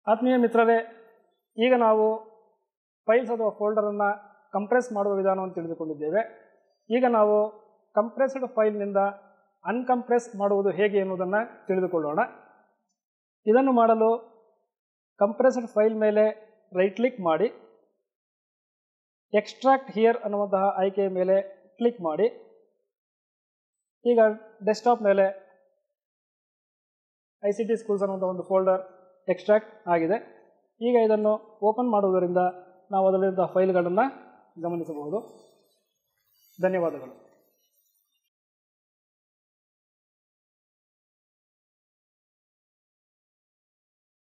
ಆತ್ಮೀಯ ಮಿತ್ರರೇ ಈಗ ನಾವು ಫೈಲ್ಸ್ ಅಥವಾ ಫೋಲ್ಡರನ್ನು ಕಂಪ್ರೆಸ್ ಮಾಡುವ ವಿಧಾನವನ್ನು ತಿಳಿದುಕೊಂಡಿದ್ದೇವೆ ಈಗ ನಾವು ಕಂಪ್ರೆಸ್ಡ್ ಫೈಲ್ನಿಂದ ಅನ್ಕಂಪ್ರೆಸ್ ಮಾಡುವುದು ಹೇಗೆ ಎನ್ನುವುದನ್ನು ತಿಳಿದುಕೊಳ್ಳೋಣ ಇದನ್ನು ಮಾಡಲು ಕಂಪ್ರೆಸ್ಡ್ ಫೈಲ್ ಮೇಲೆ ರೈಟ್ ಕ್ಲಿಕ್ ಮಾಡಿ ಎಕ್ಸ್ಟ್ರಾಕ್ಟ್ ಹಿಯರ್ ಅನ್ನುವಂತಹ ಆಯ್ಕೆಯ ಮೇಲೆ ಕ್ಲಿಕ್ ಮಾಡಿ ಈಗ ಡೆಸ್ಕ್ಟಾಪ್ ಮೇಲೆ ಐ ಸಿ ಟಿ ಸ್ಕೂಲ್ಸ್ ಅನ್ನುವಂಥ ಒಂದು ಫೋಲ್ಡರ್ ಎಕ್ಸ್ಟ್ರಾಕ್ಟ್ ಆಗಿದೆ ಈಗ ಇದನ್ನು ಓಪನ್ ಮಾಡುವುದರಿಂದ ನಾವು ಅದರಲ್ಲಿದ್ದ ಫೈಲ್ಗಳನ್ನು ಗಮನಿಸಬಹುದು ಧನ್ಯವಾದಗಳು